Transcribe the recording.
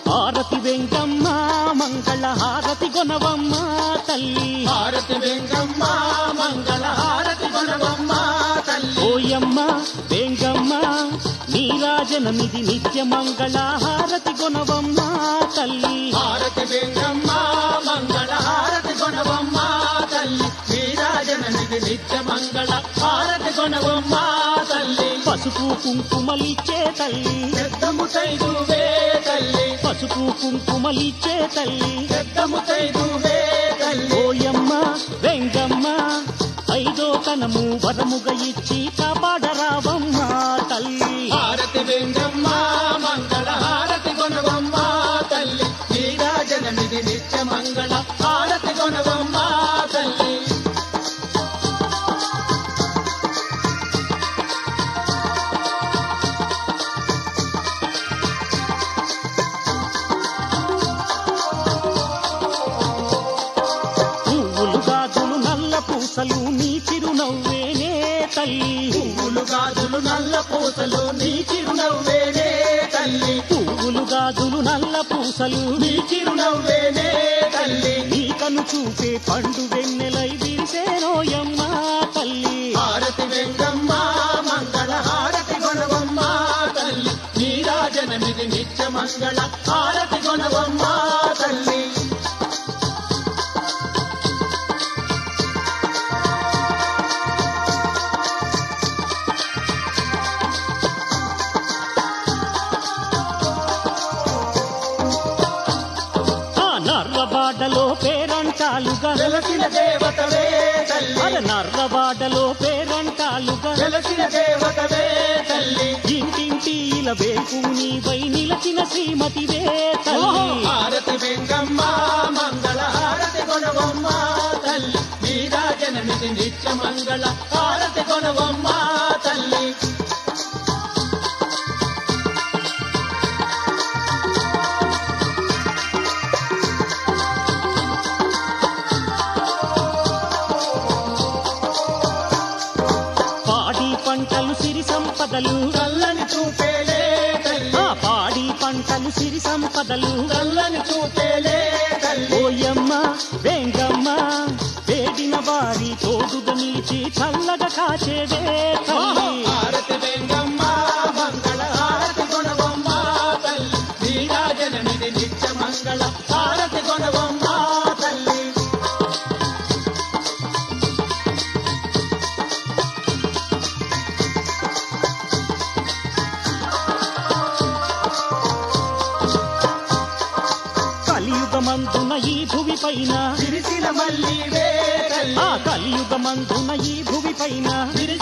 హారతి వెంకమ్మ మంగళ హారతి గొనవమ్మ తల్లి హారతి వెంగమ్మ మంగళ హారతి గుణవమ్మ తల్లి ఓయమ్మ వెంగమ్మ నీరాజనమిది నిత్య మంగళ హారతి గొనవమ్మ తల్లి హారతి వెంగమ్మ మంగళ హారతి గుణవమ్మ తల్లి శ్రీరాజననిది నిత్య మంగళ హారతి గుణవమ్మ తల్లి పసుపు కుంకుమలిచ్చే తల్లి పెద్దము తైదువే తల్లి పసుపు కుంకుమలిచ్చే తల్లి పెద్దము తైదువే తల్లి ఓయమ్మ వెంగమ్మ ఐదో తనము వరముగా ఇచ్చి కాపాడరావమ్మ తల్లి హారతి వెంగమ్మ మంగళ హారతి గుణవమ్మ తల్లి శ్రీరాజననిది నిత్య మంగళ హారతి గుణవమ్మ తల్లి పువ్వులు గాజులు నల్ల పూసలు నీ చిరునవ్వేనే తల్లి పువ్వులు గాజులు నల్ల పూసలు నీ చిరునవ్వేనే తల్లి పువ్వులు గాజులు నల్ల పూసలు నీ చిరునవ్వేనే తల్లి నీ కను చూపే పండు వెన్నెలై విరిసేనోయమ్మ తల్లి హారతి వెంగమ్మ మంగళ హారతి గుణవమ్మ తల్లి నీరాజనమిది నిత్య మంగళ హారతి గుణవమ్మ తల్లి ఆ నర్రబాడలో పేరంటాలుగా వెలసిన దేవతవే తల్లి అర నర్రబాడలో పేరంటాలుగా వెలసిన దేవతవే తల్లి ఇంటింటి ఇలా వేపు నీవై నిలచిన శ్రీమతివే తల్లి హారతి వెంగమ్మ మంగళ హారతి గుణవమ్మ తల్లి నీరాజనమిది నిత్య మంగళ హారతి గుణవమ్మ తల్లి పాడి పంటలు సిరి సంపదలు చల్లని చూపేలే తల్లి ఆ పాడి పంటలు సిరి సంపదలు చల్లని చూపేలే తల్లి ఓయమ్మ వెంగమ్మ వేడిన వారి తోడుగా నిలిచి చల్లగా కాచేవే తల్లి హారతి వెంగమ్మ మంగళ హారతి గుణవమ్మ తల్లి నీరాజనమిది నిత్య మంగళ హారతి గుణవమ్మ తల్లి కలియుగమందున ఈ భువి పైన విరిసిన మల్లివే తల్లి ఆ కలియుగమందున ఈ భువి పైన విరిసిన